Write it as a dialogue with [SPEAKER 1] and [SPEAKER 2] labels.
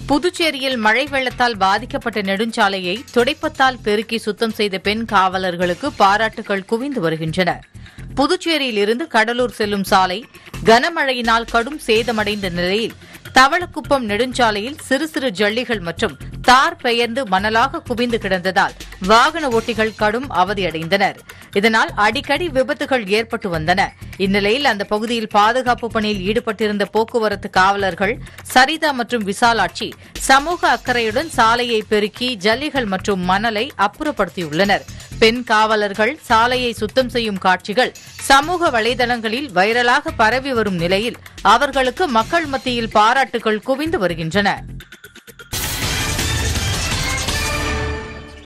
[SPEAKER 1] புதுச்சேரியில் மழை வெள்ளத்தால் பாதிக்கப்பட்ட நெடுஞ்சாலையை துடைப்பத்தால் பெருக்கி சுத்தம் செய்த பெண் காவலர்களுக்கு பாராட்டுகள் குவிந்து வருகின்றன புதுச்சேரியில் இருந்து கடலூர் செல்லும் சாலை கனமழையினால் கடும் சேதமடைந்த நிலையில் தவளக்குப்பம் நெடுஞ்சாலையில் சிறு சிறு ஜல்லிகள் மற்றும் தார் பெயர்ந்து மணலாக குவிந்து கிடந்ததால் வாகன ஓட்டிகள் கடும் அவதியடைந்தனர் இதனால் அடிக்கடி விபத்துகள் ஏற்பட்டு வந்தன இந்நிலையில் அந்த பகுதியில் பாதுகாப்பு பணியில் ஈடுபட்டிருந்த போக்குவரத்து காவலர்கள் சரிதா மற்றும் விசாலாட்சி சமூக அக்கறையுடன் சாலையை பெருக்கி ஜல்லிகள் மற்றும் மணலை அப்புறப்படுத்தியுள்ளனர் பெண் காவலர்கள் சாலையை சுத்தம் செய்யும் காட்சிகள் சமூக வலைதளங்களில் வைரலாக பரவி வரும் நிலையில் அவர்களுக்கு மக்கள் மத்தியில் பாராட்டுகள் குவிந்து வருகின்றன